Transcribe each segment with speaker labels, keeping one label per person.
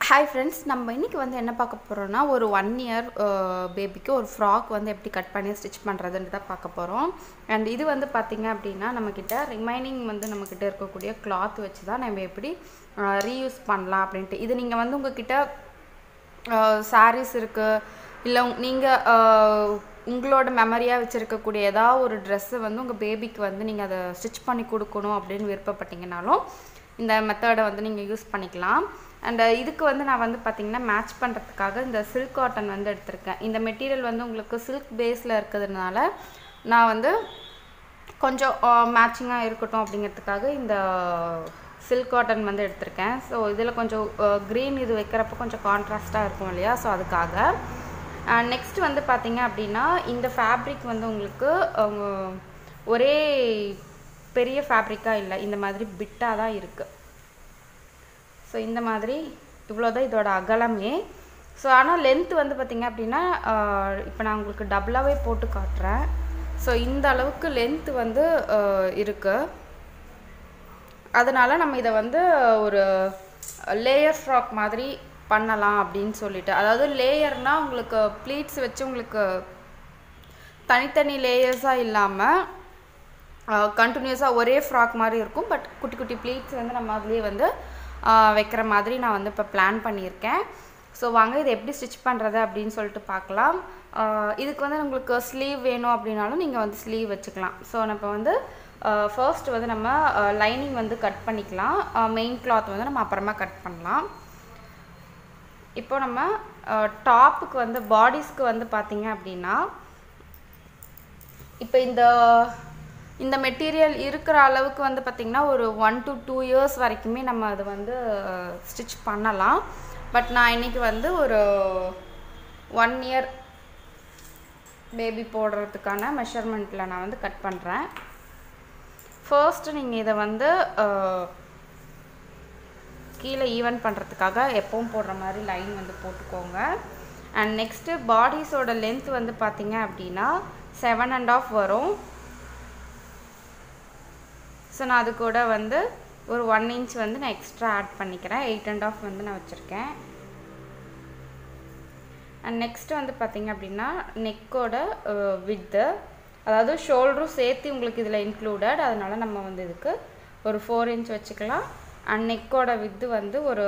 Speaker 1: hi friends நம்ம இன்றைக்கி வந்து என்ன பார்க்க போகிறோம்னா ஒரு ஒன் இயர் பேபிக்கு ஒரு ஃப்ராக் வந்து எப்படி கட் பண்ணி ஸ்டிச் பண்ணுறதுன்னு தான் பார்க்க போகிறோம் அண்ட் இது வந்து பார்த்திங்க அப்படின்னா நம்மக்கிட்ட ரிமைனிங் வந்து நம்மக்கிட்ட இருக்கக்கூடிய கிளாத் வச்சு தான் நம்ம எப்படி ரீயூஸ் பண்ணலாம் அப்படின்ட்டு இது நீங்கள் வந்து உங்ககிட்ட சாரீஸ் இருக்குது இல்லை நீங்கள் உங்களோட மெமரியாக வச்சுருக்கக்கூடிய ஏதாவது ஒரு ட்ரெஸ்ஸை வந்து உங்கள் பேபிக்கு வந்து நீங்கள் அதை ஸ்டிச் பண்ணி கொடுக்கணும் அப்படின்னு விருப்பப்பட்டீங்கனாலும் இந்த மெத்தடை வந்து நீங்கள் யூஸ் பண்ணிக்கலாம் அண்ட் இதுக்கு வந்து நான் வந்து பார்த்திங்கன்னா மேட்ச் பண்ணுறதுக்காக இந்த சில்க் காட்டன் வந்து எடுத்திருக்கேன் இந்த மெட்டீரியல் வந்து உங்களுக்கு சில்க் பேஸில் இருக்கிறதுனால நான் வந்து கொஞ்சம் மேட்சிங்காக இருக்கட்டும் அப்படிங்கிறதுக்காக இந்த சில்க் காட்டன் வந்து எடுத்திருக்கேன் ஸோ இதில் கொஞ்சம் க்ரீன் இது வைக்கிறப்ப கொஞ்சம் கான்ட்ராஸ்ட்டாக இருக்கும் இல்லையா ஸோ அதுக்காக நெக்ஸ்ட் வந்து பார்த்திங்க அப்படின்னா இந்த ஃபேப்ரிக் வந்து உங்களுக்கு ஒரே பெரிய ஃபேப்ரிக்காக இல்லை இந்த மாதிரி பிட்டாக தான் இருக்குது ஸோ இந்த மாதிரி இவ்வளோ தான் இதோட அகலமே ஸோ ஆனால் லென்த் வந்து பார்த்திங்க அப்படின்னா இப்போ நான் உங்களுக்கு டபுளாகவே போட்டு காட்டுறேன் ஸோ இந்த அளவுக்கு லென்த் வந்து இருக்குது அதனால் நம்ம இதை வந்து ஒரு லேயர் ஃப்ராக் மாதிரி பண்ணலாம் அப்படின்னு சொல்லிட்டு அதாவது லேயர்னால் உங்களுக்கு ப்ளீட்ஸ் வச்சு உங்களுக்கு தனித்தனி லேயர்ஸாக இல்லாமல் கண்டினியூஸாக ஒரே ஃப்ராக் மாதிரி இருக்கும் பட் குட்டி குட்டி ப்ளீட்ஸ் வந்து நம்ம அதுலேயே வந்து வைக்கிற மாதிரி நான் வந்து இப்போ பிளான் பண்ணியிருக்கேன் ஸோ வாங்க இதை எப்படி ஸ்டிச் பண்ணுறது அப்படின்னு சொல்லிட்டு பார்க்கலாம் இதுக்கு வந்து உங்களுக்கு ஸ்லீவ் வேணும் அப்படின்னாலும் நீங்கள் வந்து ஸ்லீவ் வச்சுக்கலாம் ஸோ நம்ம வந்து ஃபர்ஸ்ட் வந்து நம்ம லைனிங் வந்து கட் பண்ணிக்கலாம் மெயின் கிளாத் வந்து நம்ம அப்புறமா கட் பண்ணலாம் இப்போ நம்ம டாப்புக்கு வந்து பாடிஸ்க்கு வந்து பார்த்திங்க அப்படின்னா இப்போ இந்த இந்த மெட்டீரியல் இருக்கிற அளவுக்கு வந்து பார்த்திங்கன்னா ஒரு ஒன் டு டூ இயர்ஸ் வரைக்குமே நம்ம அதை வந்து ஸ்டிச் பண்ணலாம் பட் நான் இன்றைக்கி வந்து ஒரு ஒன் இயர் பேபி போடுறதுக்கான மெஷர்மெண்ட்டில் நான் வந்து கட் பண்ணுறேன் ஃபர்ஸ்ட்டு நீங்கள் இதை வந்து கீழே ஈவன் பண்ணுறதுக்காக எப்பவும் போடுற மாதிரி லைன் வந்து போட்டுக்கோங்க அண்ட் நெக்ஸ்ட்டு பாடிஸோட லென்த் வந்து பார்த்திங்க அப்படின்னா செவன் அண்ட் ஆஃப் வரும் ஸோ நான் அது கூட வந்து ஒரு ஒன் இன்ச் வந்து நான் எக்ஸ்ட்ரா ஆட் பண்ணிக்கிறேன் எயிட் அண்ட் ஆஃப் வந்து நான் வச்சுருக்கேன் அண்ட் நெக்ஸ்ட் வந்து பார்த்திங்க அப்படின்னா நெக்கோட வித்து அதாவது ஷோல்டரும் சேர்த்து உங்களுக்கு இதில் இன்க்ளூடட் அதனால் நம்ம வந்து இதுக்கு ஒரு ஃபோர் இன்ச் வச்சுக்கலாம் அண்ட் நெக்கோட வித்து வந்து ஒரு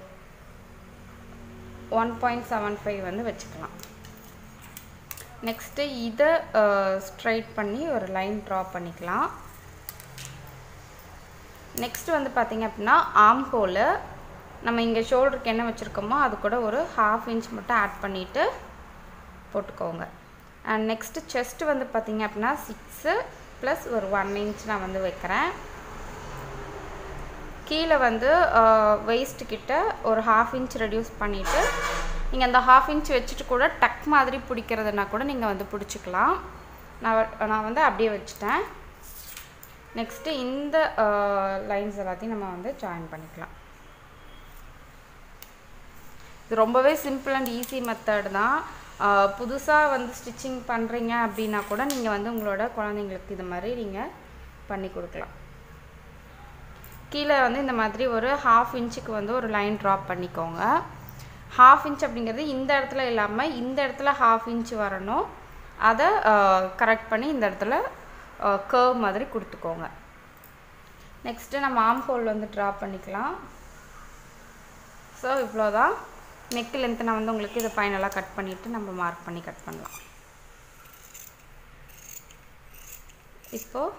Speaker 1: ஒன் பாயிண்ட் செவன் ஃபைவ் வந்து வச்சுக்கலாம் நெக்ஸ்ட்டு இதை ஸ்ட்ரைட் பண்ணி ஒரு லைன் ட்ரா பண்ணிக்கலாம் நெக்ஸ்ட் வந்து பார்த்திங்க அப்படின்னா ஆம் ஹோலு நம்ம இங்கே ஷோல்டருக்கு என்ன வச்சுருக்கோமோ அது கூட ஒரு ஹாஃப் இன்ச் மட்டும் ஆட் பண்ணிவிட்டு போட்டுக்கோங்க அண்ட் நெக்ஸ்ட்டு செஸ்ட் வந்து பார்த்திங்க அப்படின்னா சிக்ஸு ப்ளஸ் ஒரு ஒன் இன்ச் நான் வந்து வைக்கிறேன் கீழே வந்து வெயிஸ்ட் கிட்ட ஒரு ஹாஃப் இன்ச் ரெடியூஸ் பண்ணிவிட்டு நீங்கள் அந்த ஹாஃப் இன்ச் வச்சுட்டு கூட டக் மாதிரி பிடிக்கிறதுனா கூட நீங்கள் வந்து பிடிச்சிக்கலாம் நான் நான் வந்து அப்படியே வச்சுட்டேன் நெக்ஸ்ட்டு இந்த லைன்ஸ் எல்லாத்தையும் நம்ம வந்து ஜாயின் பண்ணிக்கலாம் இது ரொம்பவே சிம்பிள் அண்ட் ஈஸி மெத்தட் தான் புதுசாக வந்து ஸ்டிச்சிங் பண்ணுறீங்க அப்படின்னா கூட நீங்கள் வந்து உங்களோட குழந்தைங்களுக்கு இது மாதிரி நீங்கள் பண்ணி கொடுக்கலாம் கீழே வந்து இந்த மாதிரி ஒரு ஹாஃப் இன்ச்சுக்கு வந்து ஒரு லைன் ட்ராப் பண்ணிக்கோங்க ஹாஃப் இன்ச் அப்படிங்கிறது இந்த இடத்துல இல்லாமல் இந்த இடத்துல ஹாஃப் இன்ச் வரணும் அதை கரெக்ட் பண்ணி இந்த இடத்துல கர்வ் மாதிரி கொடுத்துக்கோங்க நெக்ஸ்ட்டு நம்ம ஆம் ஹோல் வந்து ட்ரா பண்ணிக்கலாம் ஸோ இவ்வளோதான் நெக் லென்த்து நான் வந்து உங்களுக்கு இதை ஃபைனலாக கட் பண்ணிவிட்டு நம்ம மார்க் பண்ணி கட் பண்ணலாம் இப்போது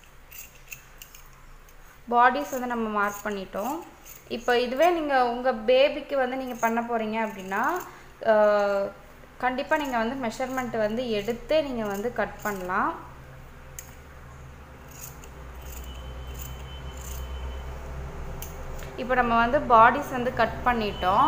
Speaker 1: பாடிஸ் வந்து நம்ம மார்க் பண்ணிட்டோம் இப்போ இதுவே நீங்கள் உங்கள் பேபிக்கு வந்து நீங்கள் பண்ண போகிறீங்க அப்படின்னா கண்டிப்பாக நீங்கள் வந்து மெஷர்மெண்ட் வந்து எடுத்தே நீங்கள் வந்து கட் பண்ணலாம் இப்போ நம்ம வந்து பாடிஸ் வந்து கட் பண்ணிட்டோம்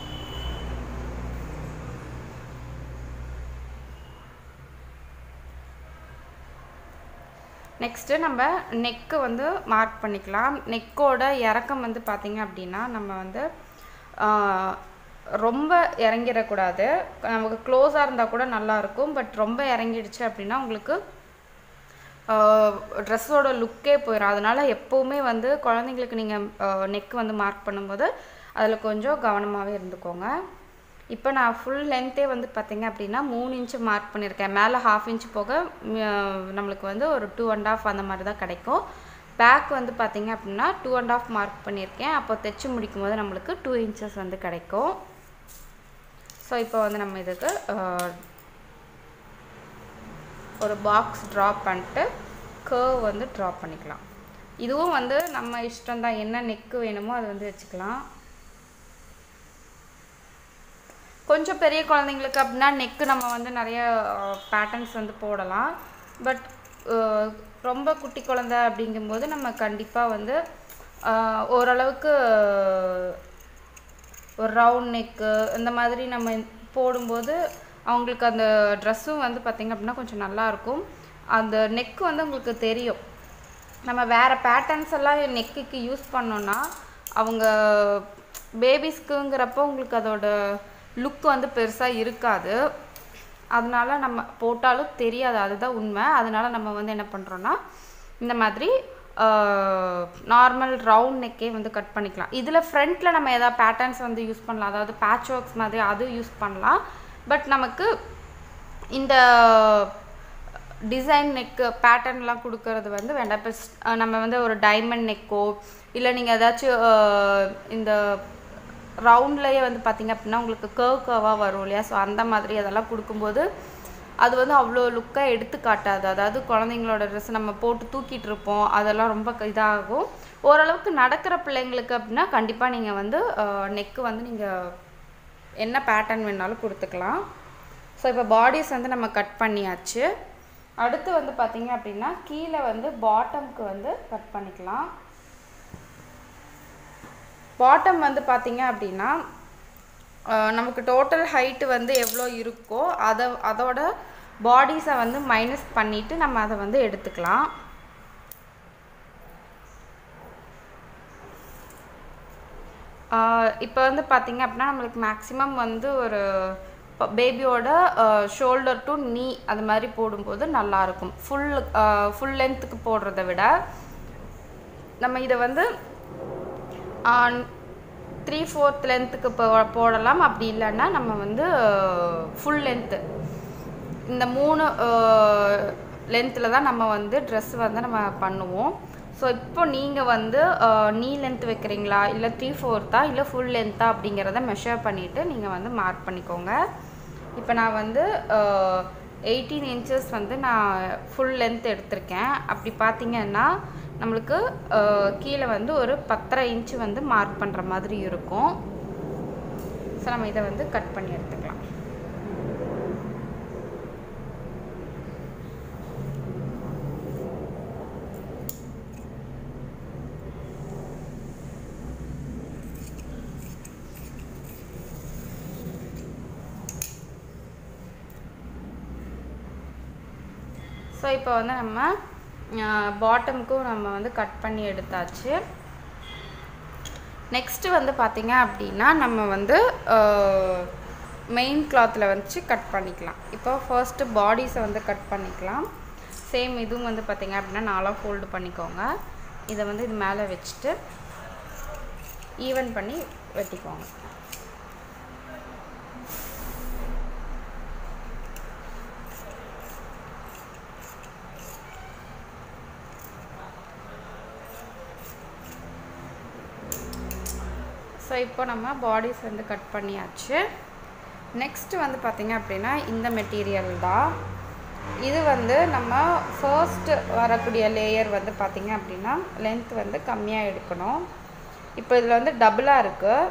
Speaker 1: நெக்ஸ்ட்டு நம்ம நெக்கு வந்து மார்க் பண்ணிக்கலாம் நெக்கோட இறக்கம் வந்து பார்த்திங்க அப்படின்னா நம்ம வந்து ரொம்ப இறங்கிடக்கூடாது நமக்கு க்ளோஸாக இருந்தால் கூட நல்லாயிருக்கும் பட் ரொம்ப இறங்கிடுச்சு அப்படின்னா உங்களுக்கு ட்ரெஸ்ஸோட லுக்கே போயிடும் அதனால் எப்போவுமே வந்து குழந்தைங்களுக்கு நீங்கள் நெக் வந்து மார்க் பண்ணும்போது அதில் கொஞ்சம் கவனமாகவே இருந்துக்கோங்க இப்போ நான் ஃபுல் லென்த்தே வந்து பார்த்தீங்க அப்படின்னா மூணு இன்ச்சு மார்க் பண்ணியிருக்கேன் மேலே ஹாஃப் இன்ச் போக ம், நம்மளுக்கு வந்து ஒரு டூ அண்ட் ஆஃப் அந்த மாதிரி தான் கிடைக்கும் பேக் வந்து பார்த்தீங்க அப்படின்னா டூ அண்ட் ஆஃப் மார்க் பண்ணியிருக்கேன் அப்போ தைச்சு முடிக்கும் போது நம்மளுக்கு டூ இன்ச்சஸ் வந்து கிடைக்கும் ஸோ இப்போ வந்து நம்ம இதுக்கு அஹ், ஒரு பாக்ஸ் ட்ரா பண்ணிட்டு கர்வ் வந்து ட்ரா பண்ணிக்கலாம் இதுவும் வந்து நம்ம இஷ்டம் தான் என்ன நெக்கு வேணுமோ அது வந்து வச்சுக்கலாம் கொஞ்சம் பெரிய குழந்தைங்களுக்கு அப்படின்னா நெக்கு நம்ம வந்து நிறைய பேட்டர்ன்ஸ் வந்து போடலாம் பட் ரொம்ப குட்டி குழந்தை அப்படிங்கும்போது நம்ம கண்டிப்பாக வந்து அஹ், ஓரளவுக்கு ஒரு ரவுண்ட் நெக்கு இந்த மாதிரி நம்ம போடும்போது அவங்களுக்கு அந்த ட்ரெஸ்ஸும் வந்து பார்த்திங்க அப்படின்னா கொஞ்சம் நல்லாயிருக்கும் அந்த நெக்கு வந்து உங்களுக்கு தெரியும் நம்ம வேறு பேட்டர்ன்ஸ் எல்லாம் நெக்குக்கு யூஸ் பண்ணோன்னா அவங்க பேபிஸ்க்குங்கிறப்போ உங்களுக்கு அதோட லுக் வந்து பெருசாக இருக்காது அதனால நம்ம போட்டாலும் தெரியாது அதுதான் உண்மை அதனால நம்ம வந்து என்ன பண்ணுறோன்னா இந்த மாதிரி நார்மல் ரவுண்ட் நெக்கே வந்து கட் பண்ணிக்கலாம் இதில் ஃப்ரண்ட்டில் நம்ம எதாவது பேட்டர்ன்ஸ் வந்து யூஸ் பண்ணலாம் அதாவது பேட்ச் ஒர்க்ஸ் மாதிரி அது யூஸ் பண்ணலாம் பட் நமக்கு இந்த டிசைன் நெக்கு பேட்டர்ன்லாம் கொடுக்கறது வந்து வேண்டாம் இப்போ ஸ்- அஹ் நம்ம வந்து ஒரு டைமண்ட் நெக்கோ இல்லை நீங்கள் ஏதாச்சும் அஹ், இந்த ரவுண்ட்லேயே வந்து பார்த்தீங்க அப்படின்னா உங்களுக்கு கர்வ் கர்வாக வரும் இல்லையா ஸோ அந்த மாதிரி அதெல்லாம் கொடுக்கும்போது அது வந்து அவ்வளோ லுக்காக எடுத்து காட்டாது அதாவது குழந்தைங்களோட ட்ரெஸ் நம்ம போட்டு தூக்கிட்டு இருப்போம் அதெல்லாம் ரொம்ப க- இதாகும் ஓரளவுக்கு நடக்கிற பிள்ளைங்களுக்கு அப்படின்னா கண்டிப்பாக நீங்கள் வந்து நெக்கு வந்து நீங்கள் என்ன பேட்டர்ன் வேணாலும் கொடுத்துக்கலாம் ஸோ இப்போ பாடிஸ் வந்து நம்ம கட் பண்ணியாச்சு அடுத்து வந்து பார்த்தீங்க அப்படின்னா கீழே வந்து பாட்டம்க்கு வந்து கட் பண்ணிக்கலாம் பாட்டம் வந்து பார்த்தீங்க அப்படின்னா அஹ், நமக்கு டோட்டல் ஹைட்டு வந்து எவ்வளோ இருக்கோ அதை அதோட பாடிஸை வந்து மைனஸ் பண்ணிவிட்டு நம்ம அதை வந்து எடுத்துக்கலாம் இப்போ வந்து பார்த்தீங்க அப்படின்னா நம்மளுக்கு மேக்ஸிமம் வந்து ஒரு பேபியோட ஷோல்டர் டு நீ அது மாதிரி போடும்போது நல்லாயிருக்கும் ஃபுல் ஃபுல் லென்த்துக்கு போடுறத விட நம்ம இதை வந்து த்ரீ ஃபோர்த் லென்த்துக்கு போ போடலாம் அப்படி இல்லைன்னா நம்ம வந்து ஃபுல் லென்த்து இந்த மூணு லென்த்தில் தான் நம்ம வந்து ட்ரெஸ் வந்து நம்ம பண்ணுவோம் ஸோ இப்போ நீங்கள் வந்து நீ லென்த் வைக்கிறீங்களா இல்லை த்ரீ ஃபோர்த்தா இல்லை ஃபுல் லென்த்தா அப்படிங்கிறத மெஷர் பண்ணிவிட்டு நீங்கள் வந்து மார்க் பண்ணிக்கோங்க இப்போ நான் வந்து எயிட்டீன் இன்ச்சஸ் வந்து நான் ஃபுல் லென்த் எடுத்திருக்கேன் அப்படி பார்த்தீங்கன்னா நம்மளுக்கு அஹ், கீழே வந்து ஒரு பத்தரை இன்ச்சு வந்து மார்க் பண்ணுற மாதிரி இருக்கும் ஸோ நம்ம இதை வந்து கட் பண்ணி எடுத்துக்கலாம் ஸோ இப்போ வந்து நம்ம பாட்டமுக்கும் நம்ம வந்து கட் பண்ணி எடுத்தாச்சு நெக்ஸ்ட்டு வந்து பார்த்தீங்க அப்படின்னா நம்ம வந்து மெயின் கிளாத்தில் வச்சு கட் பண்ணிக்கலாம் இப்போ ஃபர்ஸ்ட்டு பாடிஸை வந்து கட் பண்ணிக்கலாம் சேம் இதுவும் வந்து பார்த்தீங்க அப்படின்னா நாலாக ஃபோல்டு பண்ணிக்கோங்க இதை வந்து இது மேலே வச்சுட்டு ஈவன் பண்ணி வெட்டிக்கோங்க ஸோ இப்போ நம்ம பாடிஸ் வந்து கட் பண்ணியாச்சு நெக்ஸ்ட் வந்து பார்த்திங்க அப்படின்னா இந்த மெட்டீரியல் தான் இது வந்து நம்ம ஃபர்ஸ்ட் வரக்கூடிய லேயர் வந்து பார்த்திங்க அப்படின்னா லென்த் வந்து கம்மியாக எடுக்கணும் இப்போ இதில் வந்து டபுளாக இருக்குது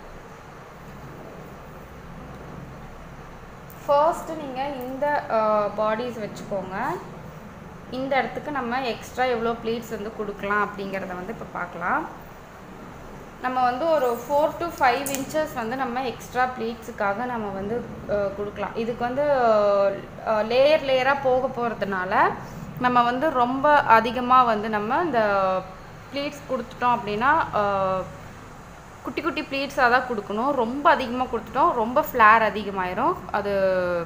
Speaker 1: ஃபர்ஸ்ட்டு நீங்கள் இந்த பாடிஸ் வச்சுக்கோங்க இந்த இடத்துக்கு நம்ம எக்ஸ்ட்ரா எவ்வளோ ப்ளீட்ஸ் வந்து கொடுக்கலாம் அப்படிங்கிறத வந்து இப்போ பார்க்கலாம் நம்ம வந்து ஒரு ஃபோர் டு ஃபைவ் இன்ச்சஸ் வந்து நம்ம எக்ஸ்ட்ரா ப்ளீட்ஸுக்காக நம்ம வந்து அஹ், கொடுக்கலாம் இதுக்கு வந்து லேயர் லேயராக போக போகிறதுனால நம்ம வந்து ரொம்ப அதிகமாக வந்து நம்ம இந்த ப்ளீட்ஸ் கொடுத்துட்டோம் அப்படின்னா அஹ், குட்டி குட்டி ப்ளீட்ஸாக தான் கொடுக்கணும் ரொம்ப அதிகமாக கொடுத்துட்டோம் ரொம்ப ஃப்ளேர் அதிகமாயிரும் அது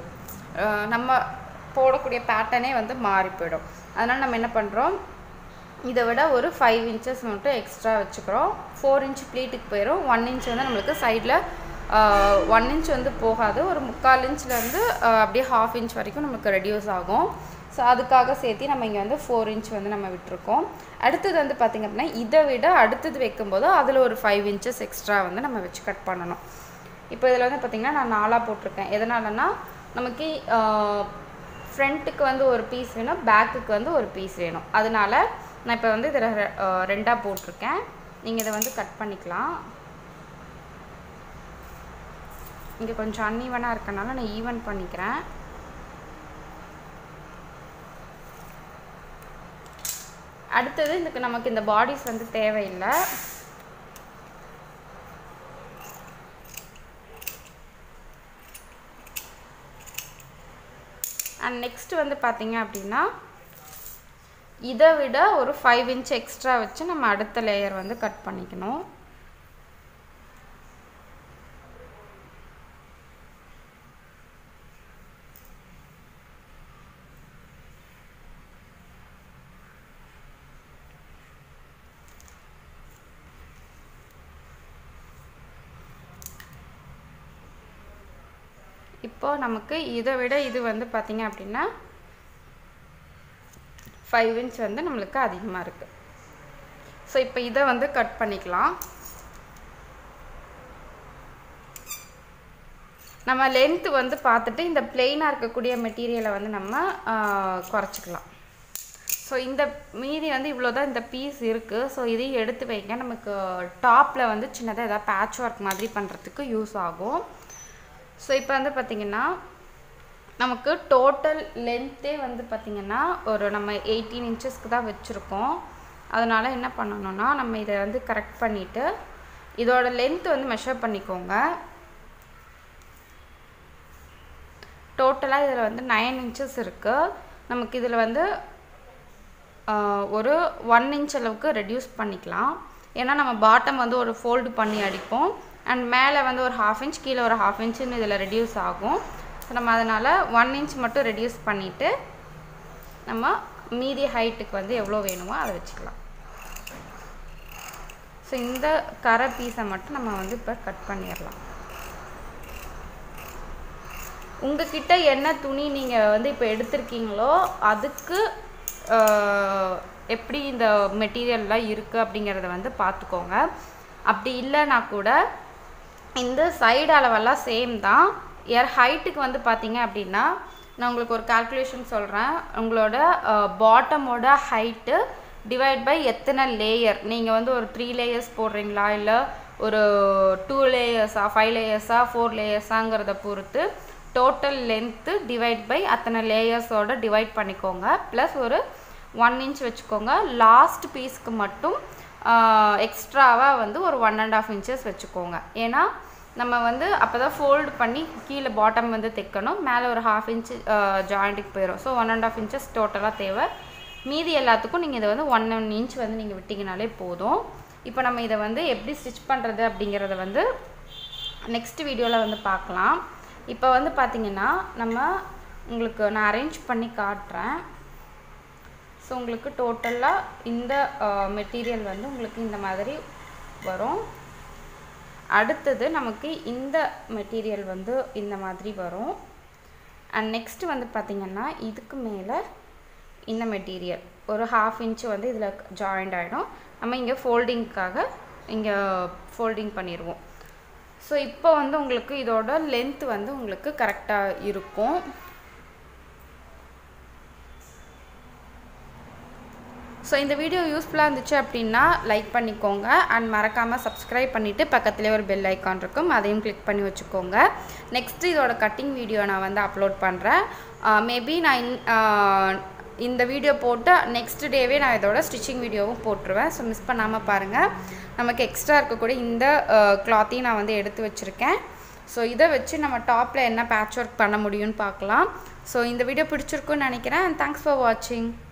Speaker 1: அஹ், நம்ம போடக்கூடிய பேட்டர்னே வந்து மாறி போயிடும் அதனால் நம்ம என்ன பண்ணுறோம் இதை விட ஒரு ஃபைவ் இன்ச்சஸ் மட்டும் எக்ஸ்ட்ரா வச்சுக்கிறோம் ஃபோர் இன்ச் ப்ளீட்டுக்கு போயிடும் ஒன் இன்ச் வந்து நம்மளுக்கு சைடில் ஒன் இன்ச் வந்து போகாது ஒரு முக்கால் இன்ச்லேருந்து அப்படியே ஹாஃப் இன்ச் வரைக்கும் நமக்கு ரெடியூஸ் ஆகும் ஸோ அதுக்காக சேர்த்து நம்ம இங்கே வந்து ஃபோர் இன்ச் வந்து நம்ம விட்டுருக்கோம் அடுத்தது வந்து பார்த்திங்க அப்படின்னா இதை விட அடுத்தது வைக்கும்போது அதில் ஒரு ஃபைவ் இன்ச்சஸ் எக்ஸ்ட்ரா வந்து நம்ம வச்சு கட் பண்ணணும் இப்போ இதில் வந்து பார்த்திங்கன்னா நான் நாலாக போட்டிருக்கேன் எதனாலனா நமக்கு ஃப்ரண்ட்டுக்கு வந்து ஒரு பீஸ் வேணும் பேக்குக்கு வந்து ஒரு பீஸ் வேணும் அதனால நான் இப்போ வந்து இதில் ரெண்டாக போட்டிருக்கேன் நீங்கள் இதை வந்து கட் பண்ணிக்கலாம் இங்கே கொஞ்சம் அன்ஈவனாக இருக்கனால நான் ஈவன் பண்ணிக்கிறேன் அடுத்தது இதுக்கு நமக்கு இந்த பாடிஸ் வந்து தேவையில்லை அண்ட் நெக்ஸ்ட் வந்து பார்த்தீங்க அப்படின்னா இதை விட ஒரு ஃபைவ் இன்ச் எக்ஸ்ட்ரா வச்சு நம்ம அடுத்த லேயர் வந்து கட் பண்ணிக்கணும் இப்போ நமக்கு இதை விட இது வந்து பார்த்திங்க அப்படின்னா ஃபைவ் இன்ச் வந்து நம்மளுக்கு அதிகமாக இருக்குது ஸோ இப்போ இதை வந்து கட் பண்ணிக்கலாம் நம்ம லென்த்து வந்து பார்த்துட்டு இந்த பிளெயினாக இருக்கக்கூடிய மெட்டீரியலை வந்து நம்ம குறைச்சிக்கலாம் ஸோ இந்த மீதி வந்து இவ்வளோ தான் இந்த பீஸ் இருக்குது ஸோ இதையும் எடுத்து வைங்க நமக்கு டாப்பில் வந்து சின்னதாக ஏதாவது பேட்ச் ஒர்க் மாதிரி பண்ணுறதுக்கு யூஸ் ஆகும் ஸோ இப்போ வந்து பார்த்திங்கன்னா நமக்கு டோட்டல் லென்த்தே வந்து பார்த்திங்கன்னா ஒரு நம்ம எயிட்டீன் இன்ச்சஸ்க்கு தான் வச்சுருக்கோம் அதனால் என்ன பண்ணணும்னா நம்ம இதை வந்து கரெக்ட் பண்ணிவிட்டு இதோட லென்த் வந்து மெஷர் பண்ணிக்கோங்க டோட்டலாக இதில் வந்து நைன் இன்ச்சஸ் இருக்குது நமக்கு இதில் வந்து ஒரு ஒன் இன்ச் அளவுக்கு ரெடியூஸ் பண்ணிக்கலாம் ஏன்னா நம்ம பாட்டம் வந்து ஒரு ஃபோல்டு பண்ணி அடிப்போம் அண்ட் மேலே வந்து ஒரு ஹாஃப் இன்ச் கீழே ஒரு ஹாஃப் இன்ச்சுன்னு இதில் ரெடியூஸ் ஆகும் ஸோ நம்ம அதனால் ஒன் இன்ச் மட்டும் ரெடியூஸ் பண்ணிவிட்டு நம்ம மீதி ஹைட்டுக்கு வந்து எவ்வளோ வேணுமோ அதை வச்சுக்கலாம் ஸோ இந்த கரை பீஸை மட்டும் நம்ம வந்து இப்போ கட் பண்ணிடலாம் உங்ககிட்ட என்ன துணி நீங்கள் வந்து இப்போ எடுத்திருக்கீங்களோ அதுக்கு எப்படி இந்த மெட்டீரியல்லாம் இருக்குது அப்படிங்கிறத வந்து பார்த்துக்கோங்க அப்படி இல்லைனா கூட இந்த சைடு அளவெல்லாம் சேம் தான் ஏர் ஹைட்டுக்கு வந்து பார்த்தீங்க அப்படின்னா நான் உங்களுக்கு ஒரு கால்குலேஷன் சொல்கிறேன் உங்களோட பாட்டமோட ஹைட்டு டிவைட் பை எத்தனை லேயர் நீங்கள் வந்து ஒரு த்ரீ லேயர்ஸ் போடுறீங்களா இல்லை ஒரு டூ லேயர்ஸா ஃபைவ் லேயர்ஸா ஃபோர் லேயர்ஸாங்கிறத பொறுத்து டோட்டல் லென்த்து டிவைட் பை அத்தனை லேயர்ஸோட டிவைட் பண்ணிக்கோங்க ப்ளஸ் ஒரு ஒன் இன்ச் வச்சுக்கோங்க லாஸ்ட் பீஸ்க்கு மட்டும் எக்ஸ்ட்ராவாக வந்து ஒரு ஒன் அண்ட் ஆஃப் இன்ச்சஸ் வச்சுக்கோங்க ஏன்னா நம்ம வந்து அப்போ தான் ஃபோல்டு பண்ணி கீழே பாட்டம் வந்து தைக்கணும் மேலே ஒரு ஹாஃப் இன்ச்சு ஜாயிண்ட்டுக்கு போயிடும் so one and half inches டோட்டலாக தேவை மீதி எல்லாத்துக்கும் நீங்கள் இதை வந்து ஒன் ஒன் இன்ச் வந்து நீங்கள் விட்டிங்கனாலே போதும் இப்போ நம்ம இதை வந்து எப்படி ஸ்டிச் பண்ணுறது அப்படிங்கிறத வந்து நெக்ஸ்ட் வீடியோவில் வந்து பார்க்கலாம் இப்போ வந்து பார்த்திங்கன்னா நம்ம உங்களுக்கு நான் அரேஞ்ச் பண்ணி காட்டுறேன் ஸோ உங்களுக்கு டோட்டலாக இந்த மெட்டீரியல் வந்து உங்களுக்கு இந்த மாதிரி வரும் அடுத்தது நமக்கு இந்த மெட்டீரியல் வந்து இந்த மாதிரி வரும் அண்ட் நெக்ஸ்ட் வந்து பார்த்திங்கன்னா இதுக்கு மேலே இந்த மெட்டீரியல் ஒரு ஹாஃப் இன்ச்சு வந்து இதில் ஜாயிண்ட் ஆகிடும் நம்ம இங்கே ஃபோல்டிங்க்காக இங்கே ஃபோல்டிங் பண்ணிடுவோம் ஸோ இப்போ வந்து உங்களுக்கு இதோட லென்த் வந்து உங்களுக்கு கரெக்டாக இருக்கும் ஸோ இந்த வீடியோ யூஸ்ஃபுல்லாக இருந்துச்சு அப்படின்னா லைக் பண்ணிக்கோங்க அண்ட் மறக்காமல் சப்ஸ்கிரைப் பண்ணிவிட்டு பக்கத்துலேயே ஒரு பெல் ஐக்கான் இருக்கும் அதையும் கிளிக் பண்ணி வச்சுக்கோங்க நெக்ஸ்ட்டு இதோட கட்டிங் வீடியோ நான் வந்து அப்லோட் பண்ணுறேன் மேபி நான் இன் இந்த வீடியோ போட்டு நெக்ஸ்ட் டேவே நான் இதோட ஸ்டிச்சிங் வீடியோவும் போட்டுருவேன் ஸோ மிஸ் பண்ணாமல் பாருங்கள் நமக்கு எக்ஸ்ட்ரா இருக்கக்கூடிய இந்த கிளாத்தையும் நான் வந்து எடுத்து வச்சுருக்கேன் ஸோ இதை வச்சு நம்ம டாப்பில் என்ன பேட்ச் ஒர்க் பண்ண முடியும்னு பார்க்கலாம் ஸோ இந்த வீடியோ பிடிச்சிருக்குன்னு நினைக்கிறேன் அண்ட் தேங்க்ஸ் ஃபார் வாட்சிங்